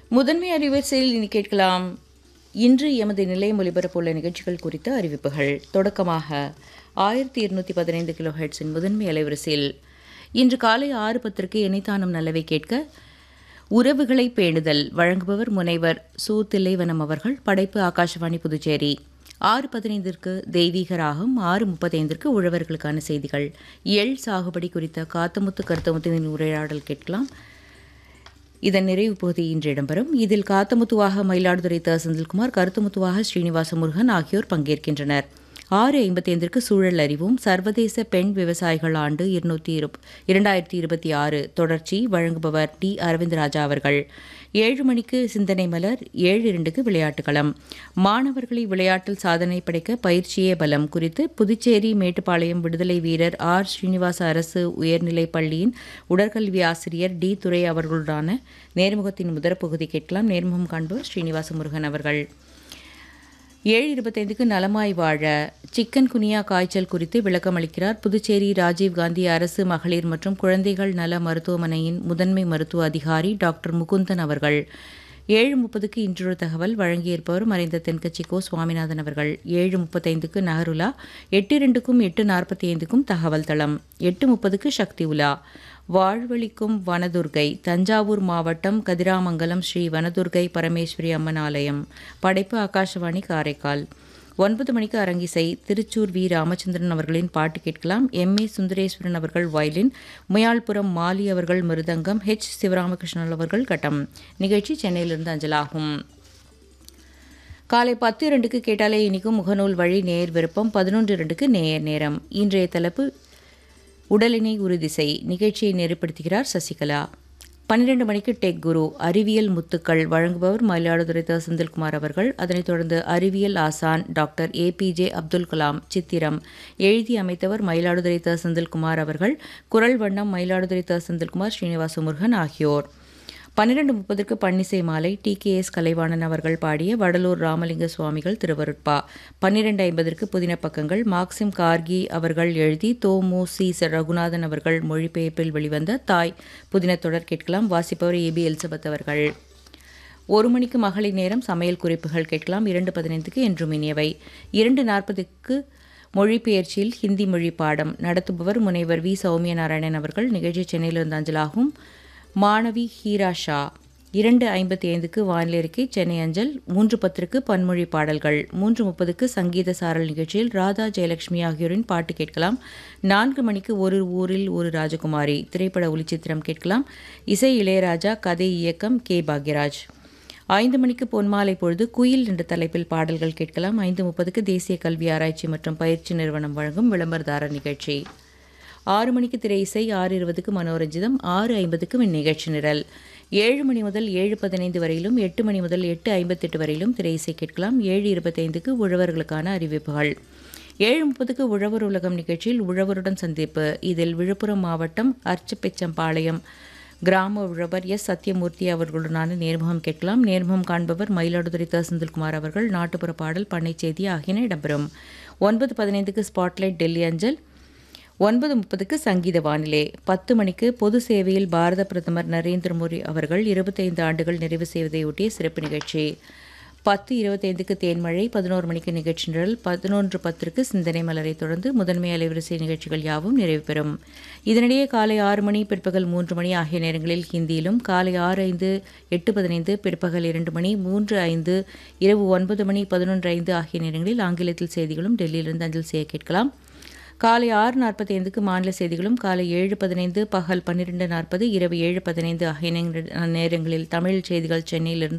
முதன்மை அறிவரிசையில் இனி கேட்கலாம் இன்று எமது நிலையம் ஒலிபரப்புள்ள நிகழ்ச்சிகள் குறித்த அறிவிப்புகள் தொடக்கமாக ஆயிரத்தி இருநூற்றி பதினைந்து கிலோ ஹெட்ஸின் முதன்மை அலைவரிசையில் இன்று காலை ஆறு பத்திற்கு இணைத்தானும் நல்லவை கேட்க உறவுகளை பேணுதல் வழங்குபவர் முனைவர் சு தில்லைவனம் அவர்கள் படைப்பு ஆகாஷவாணி புதுச்சேரி ஆறு பதினைந்திற்கு தெய்வீக ராகம் ஆறு முப்பத்தைந்திற்கு உழவர்களுக்கான செய்திகள் எள் சாகுபடி குறித்த காத்தமுத்து கருத்தமுத்துவின் உரையாடல் கேட்கலாம் இதன் நிறைவு பகுதி இன்று இடம்பெறும் இதில் காத்தமுத்துவாக மயிலாடுதுறை த செந்தில்குமார் கருத்துமுத்துவாக ஸ்ரீனிவாச முருகன் ஆகியோர் பங்கேற்கின்றனர் ஆறு ஐம்பத்தைந்திற்கு சூழல் அறிவும் சர்வதேச பெண் விவசாயிகள் ஆண்டு இருநூற்றி இரு இரண்டாயிரத்தி இருபத்தி ஆறு தொடர்ச்சி வழங்குபவர் டி அரவிந்த்ராஜா அவர்கள் ஏழு மணிக்கு சிந்தனை மலர் ஏழு இரண்டுக்கு விளையாட்டுக்களம் மாணவர்களை விளையாட்டில் சாதனை படைக்க பயிற்சியே பலம் குறித்து புதுச்சேரி மேட்டுப்பாளையம் விடுதலை வீரர் ஆர் ஸ்ரீனிவாச அரசு உயர்நிலைப் பள்ளியின் உடற்கல்வி ஆசிரியர் டி துரை அவர்களுடனான நேர்முகத்தின் முதற் பகுதி கேட்கலாம் நேர்முகம் காண்பவர் ஸ்ரீனிவாச முருகன் அவர்கள் ஏழு இருபத்தைந்துக்கு நலமாய் வாழ சிக்கன் குனியா காய்ச்சல் குறித்து விளக்கம் அளிக்கிறார் புதுச்சேரி ராஜீவ்காந்தி அரசு மகளிர் மற்றும் குழந்தைகள் நல மருத்துவமனையின் முதன்மை மருத்துவ அதிகாரி டாக்டர் முகுந்தன் அவர்கள் ஏழு முப்பதுக்கு இன்றொரு தகவல் வழங்கியிருப்பவர் மறைந்த தென்கட்சி கோ சுவாமிநாதன் அவர்கள் ஏழு முப்பத்தைந்துக்கு நகருலா எட்டு இரண்டுக்கும் எட்டு நாற்பத்தி ஐந்துக்கும் தகவல் தளம் எட்டு முப்பதுக்கு சக்தி உலா வாழ்வழிக்கும் வனதுர்கை தஞ்சாவூர் மாவட்டம் கதிராமங்கலம் ஸ்ரீ வனதுர்கை பரமேஸ்வரி அம்மன் ஆலயம் படைப்பு ஆகாஷவாணி காரைக்கால் ஒன்பது மணிக்கு அரங்கிசை திருச்சூர் வி ராமச்சந்திரன் அவர்களின் பாட்டு கேட்கலாம் எம் ஏ சுந்தரேஸ்வரன் அவர்கள் வயலின் முயாழ்புரம் மாலி அவர்கள் மிருதங்கம் ஹெச் சிவராமகிருஷ்ணன் அவர்கள் கட்டம் நிகழ்ச்சி சென்னையிலிருந்து அஞ்சலாகும் காலை பத்து இரண்டுக்கு கேட்டாலே இனிக்கும் முகநூல் வழி நேர் விருப்பம் பதினொன்று இரண்டுக்கு நேர் நேரம் இன்றைய தலைப்பு உடலினை உறுதிசை நிகழ்ச்சியை நெறிப்படுத்துகிறார் சசிகலா பன்னிரண்டு மணிக்கு டெக் குரு அறிவியல் முத்துக்கள் வழங்குபவர் மயிலாடுதுறை த செந்தில்குமார் அவர்கள் அதனைத் தொடர்ந்து அறிவியல் ஆசான் டாக்டர் ஏபிஜே அப்துல் கலாம் சித்திரம் எழுதி அமைத்தவர் மயிலாடுதுறை த செந்தில்குமார் அவர்கள் குரல் வண்ணம் மயிலாடுதுறை த செந்தில்குமார் ஸ்ரீனிவாச முருகன் ஆகியோர் பன்னிரண்டு முப்பதற்கு பன்னிசை மாலை டி கே எஸ் கலைவாணன் அவர்கள் பாடிய வடலூர் ராமலிங்க சுவாமிகள் திருவருட்பா பன்னிரண்டு ஐம்பதற்கு புதின பக்கங்கள் மார்க்சிம் கார்கி அவர்கள் எழுதி தோ மு சி ரகுநாதன் அவர்கள் மொழிபெயர்ப்பில் வெளிவந்த தாய் புதின தொடர் கேட்கலாம் வாசிப்பவர் ஏபி எலிசபெத் அவர்கள் ஒரு மணிக்கு மகளிர் நேரம் சமையல் குறிப்புகள் கேட்கலாம் இரண்டு பதினைந்துக்கு என்றும் இனியவை இரண்டு நாற்பதுக்கு மொழிபெயர்ச்சியில் ஹிந்தி மொழி பாடம் நடத்துபவர் முனைவர் வி சௌமிய நாராயணன் அவர்கள் நிகழ்ச்சி சென்னையிலிருந்து அஞ்சலாகும் மாணவி ஹீரா ஷா இரண்டு ஐம்பத்தி ஐந்துக்கு வானிலை அறிக்கை சென்னை அஞ்சல் மூன்று பத்திற்கு பன்மொழி பாடல்கள் மூன்று முப்பதுக்கு சங்கீத சாரல் நிகழ்ச்சியில் ராதா ஜெயலட்சுமி ஆகியோரின் பாட்டு கேட்கலாம் நான்கு மணிக்கு ஒரு ஊரில் ஒரு ராஜகுமாரி திரைப்பட ஒளிச்சித்திரம் கேட்கலாம் இசை இளையராஜா கதை இயக்கம் கே பாக்யராஜ் ஐந்து மணிக்கு பொன்மாலை பொழுது குயில் என்ற தலைப்பில் பாடல்கள் கேட்கலாம் ஐந்து முப்பதுக்கு தேசிய கல்வி ஆராய்ச்சி மற்றும் பயிற்சி நிறுவனம் வழங்கும் விளம்பரதார நிகழ்ச்சி ஆறு மணிக்கு திரை இசை ஆறு இருபதுக்கு மனோரஞ்சிதம் ஆறு ஐம்பதுக்கு இந்நிகழ்ச்சி நிரல் ஏழு மணி முதல் ஏழு பதினைந்து வரையிலும் எட்டு மணி முதல் எட்டு ஐம்பத்தெட்டு வரையிலும் திரை இசை கேட்கலாம் ஏழு இருபத்தைந்துக்கு உழவர்களுக்கான அறிவிப்புகள் ஏழு முப்பதுக்கு உழவர் உலகம் நிகழ்ச்சியில் உழவருடன் சந்திப்பு இதில் விழுப்புரம் மாவட்டம் அர்ச்சப்பெச்சம்பாளையம் கிராம உழவர் எஸ் சத்யமூர்த்தி அவர்களுடனான நேர்முகம் கேட்கலாம் நேர்முகம் காண்பவர் மயிலாடுதுறை த செந்தில்குமார் அவர்கள் நாட்டுப்புற பாடல் பண்ணை செய்தி ஆகியன இடம்பெறும் ஒன்பது பதினைந்துக்கு ஸ்பாட்லைட் டெல்லி அஞ்சல் ஒன்பது முப்பதுக்கு சங்கீத வானிலை பத்து மணிக்கு பொது சேவையில் பாரத பிரதமர் நரேந்திர மோடி அவர்கள் இருபத்தைந்து ஆண்டுகள் நிறைவு செய்வதையொட்டிய சிறப்பு நிகழ்ச்சி பத்து இருபத்தைந்துக்கு தேன்மழை பதினோரு மணிக்கு நிகழ்ச்சி நிரல் பதினொன்று பத்திற்கு சிந்தனை மலரை தொடர்ந்து முதன்மை அலைவரிசை நிகழ்ச்சிகள் யாவும் நிறைவு பெறும் இதனிடையே காலை ஆறு மணி பிற்பகல் மூன்று மணி ஆகிய நேரங்களில் ஹிந்தியிலும் காலை ஆறு ஐந்து எட்டு பதினைந்து பிற்பகல் இரண்டு மணி மூன்று ஐந்து இரவு ஒன்பது மணி பதினொன்று ஐந்து ஆகிய நேரங்களில் ஆங்கிலத்தில் செய்திகளும் டெல்லியிலிருந்து அஞ்சல் செய்ய கேட்கலாம் காலை ஆறு நாற்பத்தி ஐந்துக்கு மாநில செய்திகளும் காலை ஏழு பதினைந்து பகல் பன்னிரெண்டு நாற்பது இரவு ஏழு பதினைந்து ஆகிய நேரங்களில் தமிழ் செய்திகள் சென்னையிலிருந்து